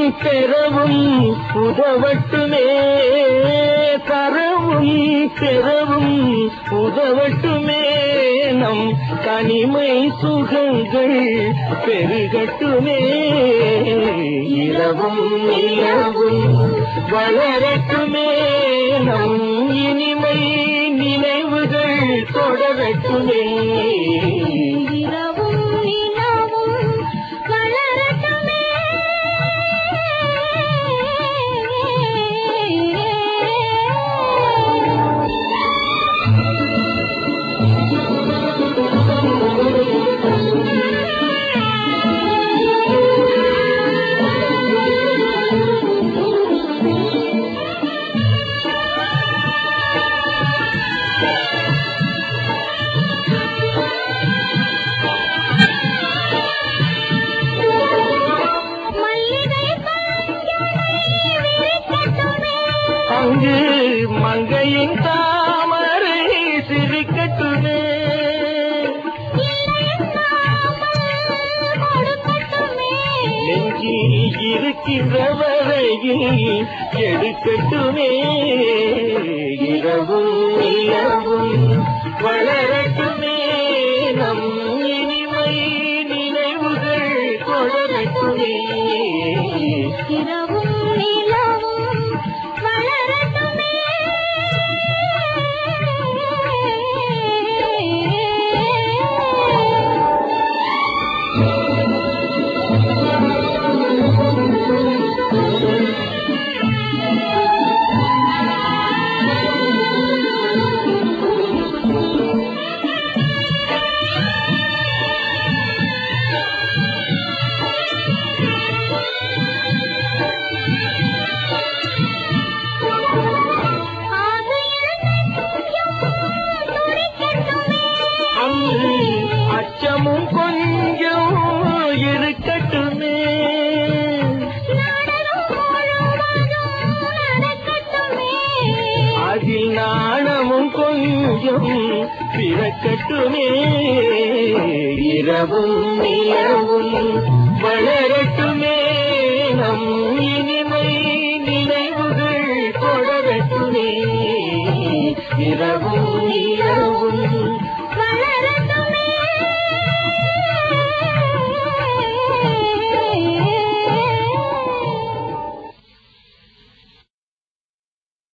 பெறவும் உதவட்டுமே தரவும் பெறவும் உதவட்டுமே நம் தனிமை சுகங்கள் பெருகட்டுமே இரவும் நிலவும் வளரட்டுமே நம் இனிமை நினைவுகள் தொடரட்டுமே இரவும் நிலவும் வளரட்டுமே மல்லிகை பஞ்சனை விரிக்கட்டுமே அங்கு மங்கையின் தாமரை சிரிக்கட்டுமே கொடுக்கட்டுமே நெஞ்சில் இருக்கின்ற வரையில் எடுக்கட்டுமே இரவும் நிலவும் வளரட்டுமே நம் இனிமை நினைவுகள் தொடரட்டுமே இரவும் நிலவும் வளரட்டுமே ஆசையில் நெஞ்சம் துடிக்கட்டுமே அன்று அச்சமும் கொஞ்சம் இருக்கட்டுமே நாடகம் முழுவதும் நடக்கட்டுமே அதில் நாணமும் கொஞ்சம் பிறக்கட்டுமே இரவும் நிலவும் வளரட்டுமே